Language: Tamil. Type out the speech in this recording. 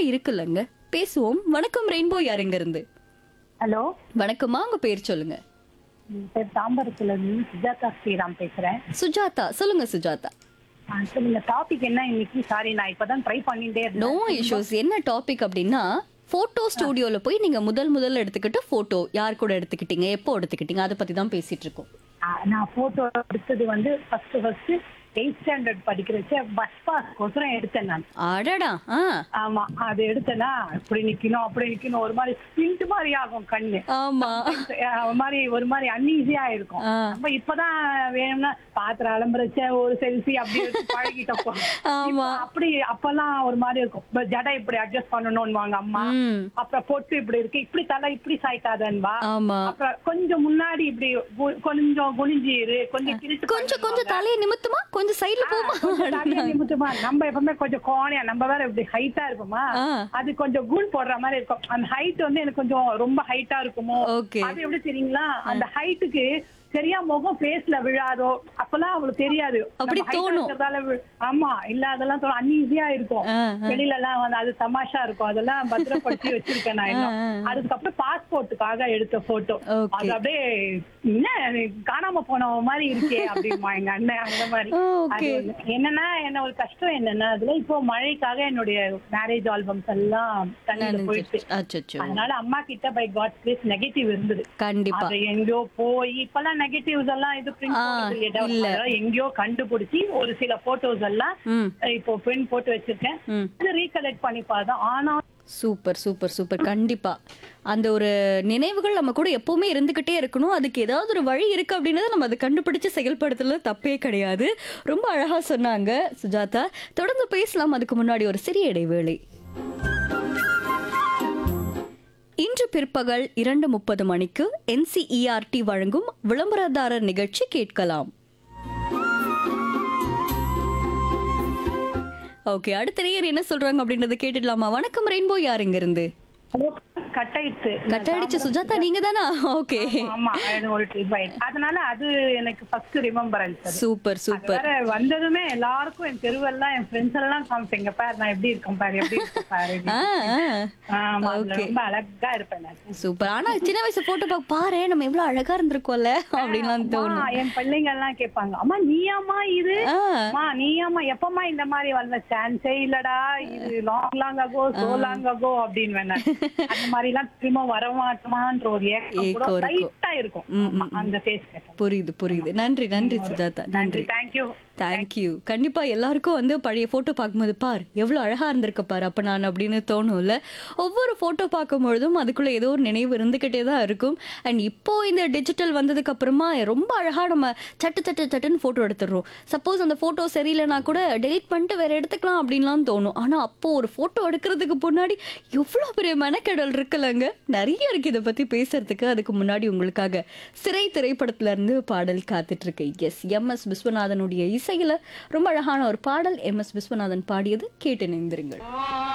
இருக்குல்லங்க பேசுவோம் வணக்கம் ரெயின்போ யாருங்க இருந்து ஹலோ வணக்கம்மா உங்க பேர் சொல்லுங்க என் பேர் தாம்பரத்துல இருந்து சுஜாதா ஸ்ரீராம் பேசுறேன் சுஜாதா சொல்லுங்க சுஜாதா ஆ, சொல்லுங்க டாபிக் என்ன இன்னைக்கு சாரி நான் இப்பதான் ட்ரை பண்ணிட்டே நோ இருந்தேன் இஷ்யூஸ் என்ன டாபிக் அப்படின்னா போட்டோ ஸ்டூடியோல போய் நீங்க முதல் முதல்ல எடுத்துக்கிட்ட போட்டோ யார் கூட எடுத்துக்கிட்டீங்க எப்போ எடுத்துக்கிட்டீங்க அதை பத்தி தான் பேசிட்டு இருக்கோம் ஆ, நான் போட்டோ எடுத்தது வந்து ஃபர்ஸ்ட் ஃபர்ஸ்ட் எயிட் ஸ்டாண்டர்ட் படிக்கிறச்ச பஸ் பாஸ் கோசரம் எடுத்தேன் நான் அடடா ஆ ஆமா அது எடுத்தேன்னா இப்படி நிக்கணும் அப்படி நிக்கணும் ஒரு மாதிரி ஸ்பிண்ட் மாதிரி ஆகும் கண்ணு ஆமா ஆ, ஒரு மாதிரி ஒரு மாதிரி அன்ஈஸியா இருக்கும் ஆ. நம்ம இப்பதான் வேணும்னா பாத்திரம் அலம்புறச்ச ஒரு செல்ஃபி அப்படி எடுத்து பழகிட்டப்போ ஆமா இப்ப அப்படி அப்பெல்லாம் ஒரு மாதிரி இருக்கும் இப்ப ஜடை இப்படி அட்ஜஸ்ட் பண்ணணும்னுவாங்க அம்மா ம் அப்புறம் பொட்டு இப்படி இருக்கு இப்படி தலை இப்படி சாய்க்காதன்பா ஆமா அப்புறம் கொஞ்சம் முன்னாடி இப்படி கு- கொஞ்சம் குனிஞ்சு இரு கொஞ்சம் கிழிச்சு கொஞ்சம் கொஞ்சம் தலையை நிமித்துமா கொஞ்சம் சைடுல போமா தலையை நிமித்துமா நம்ம எப்பவுமே கொஞ்சம் கோணையா நம்ம வேற இப்படி ஹைட்டா இருப்போமா ஆ. அது கொஞ்சம் கூல் போடுற மாதிரி இருக்கும் அந்த ஹைட் வந்து எனக்கு கொஞ்சம் ரொம்ப ஹைட்டா இருக்குமோ ஓகே அது எப்படி தெரியுங்களா அந்த ஹைட்டுக்கு சரியா முகம் ஃபேஸ்ல விழாதோ அப்பெல்லாம் அவளுக்கு தெரியாது அப்படி நம்ம height ஆ தோணும். இருக்கிறதால வி- ஆமா இல்ல அதெல்லாம் தோணும் அன்ஈஸியா இருக்கும் ஆ, வெளியில எல்லாம் வந்து அது தமாஷா இருக்கும் அதெல்லாம் பத்திரப்படுத்தி வச்சிருக்கேன் நான் இன்னும் ஆ, ஆ. அதுக்கப்புறம் பாஸ்போர்ட்டுக்காக எடுத்த போட்டோ Okay. அது அப்படியே என்ன நீ காணாம போன மாதிரி இருக்கே அப்படிமா எங்க அண்ணன் அந்த மாதிரி ஆ, அது okay. ஒண்ணு. என்னன்னா என்ன ஒரு கஷ்டம் என்னன்னா அதுல இப்போ மழைக்காக என்னுடைய மேரேஜ் ஆல்பம்ஸ் எல்லாம் தண்ணியில போயிடுச்சு அச்சோ அதனால அம்மா கிட்ட பை காட் பிளேஸ் நெகட்டிவ் இருந்தது கண்டிப்பா அது எங்கேயோ போய் இப்பெல்லாம் நெகட்டிவ்ஸ் எல்லாம் இது print ஆ, போடுறது இடம். இல்ல. அதெல்லாம் எங்கேயோ கண்டுபிடிச்சி ஒரு சில போட்டோஸ் எல்லாம் ம் இப்போ பிரிண்ட் போட்டு வச்சிருக்கேன் ம் அது ரீகலெக்ட் பண்ணி பார்த்தா ஆனா சூப்பர் சூப்பர் சூப்பர் கண்டிப்பா அந்த ஒரு நினைவுகள் நம்ம கூட எப்பவுமே இருந்துகிட்டே இருக்கணும் அதுக்கு ஏதாவது ஒரு வழி இருக்கு அப்படின்றத நம்ம அதை கண்டுபிடிச்சு செயல்படுத்துறது தப்பே கிடையாது ரொம்ப அழகா சொன்னாங்க சுஜாதா தொடர்ந்து பேசலாம் அதுக்கு முன்னாடி ஒரு சிறிய இடைவேளை இன்று பிற்பகல் இரண்டு முப்பது மணிக்கு என்சிஇஆர்டி வழங்கும் விளம்பரதாரர் நிகழ்ச்சி கேட்கலாம் ஓகே அடுத்த நேயர் என்ன சொல்றாங்க அப்படின்றத கேட்டுடலாமா வணக்கம் ரெயின்போ யார் இங்க இருந்து கட் ஆயிடுச்சு கட் அடிச்ச சுஜாதா நீங்க தானா ஓகே ஆமா அது ஒரு ட்ரிப் ஆயிடுச்சு அதனால அது எனக்கு ஃபர்ஸ்ட் ரிமெம்பரன்ஸ் அது சூப்பர் அது சூப்பர் வேற வந்ததுமே எல்லாருக்கும் என் தெருவெல்லாம் என் ஃப்ரெண்ட்ஸ் எல்லாம் காமிப்பேங்க பாரு நான் எப்படி இருக்கேன் பாரு எப்படி இருக்கேன் பாரு ஆமா அதுல Okay. ரொம்ப அழகா இருப்பேன் நான் சூப்பர் ஆனா சின்ன வயசு போட்டோ பார்க்க பாரு நம்ம எவ்வளவு அழகா இருந்திருக்கோம்ல அப்படின்லாம் அம்மா, தோணும் என் பிள்ளைங்க எல்லாம் கேட்பாங்க அம்மா நீயாம்மா இது ஆ, அம்மா நீயாம்மா எப்பம்மா இந்த மாதிரி வந்த சான்ஸே இல்லடா இது long long ago so long ago அப்படின்னு வேணாம் அந்த மாதிரி எல்லாம் திரும்ப வரமாட்டோமான்ற ஒரு ஏக்கம் கூட ஏக்கம் இருக்கும். லைட்டா இருக்கும் ஆமா, அந்த ஃபேஸ் புரியுது புரியுது நன்றி நன்றி சுஜாதா நன்றி நன்றி தேங்க்யூ தேங்க்யூ கண்டிப்பா எல்லாருக்கும் வந்து பழைய போட்டோ பார்க்கும்போது பார் எவ்வளவு அழகா இருந்திருக்க பாரு அப்ப நான் அப்படின்னு தோணும்ல ஒவ்வொரு போட்டோ பார்க்கும் பொழுதும் அதுக்குள்ள ஏதோ ஒரு நினைவு இருந்துகிட்டே தான் இருக்கும் அண்ட் இப்போ இந்த டிஜிட்டல் வந்ததுக்கு அப்புறமா ரொம்ப அழகா நம்ம சட்டு சட்டு சட்டுன்னு போட்டோ எடுத்துடுறோம் சப்போஸ் அந்த போட்டோ சரியில்லைனா கூட டெலிட் பண்ணிட்டு வேற எடுத்துக்கலாம் அப்படின்லாம் தோணும் ஆனா அப்போ ஒரு போட்டோ எடுக்கிறதுக்கு முன்னாடி எவ்வளவு பெரிய மெனக்கெடல் இருக்குல்லங்க நிறைய இருக்கு இதை பத்தி பேசுறதுக்கு அதுக்கு முன்னாடி உங்களுக்காக சிறை திரைப்படத்துல இருந்து பாடல் காத்துட்டு இருக்கு எஸ் எம் எஸ் விஸ்வநாதனுடைய இசையில ரொம்ப அழகான ஒரு பாடல் எம் எஸ் விஸ்வநாதன் பாடியது கேட்டு நினைந்திருங்கள்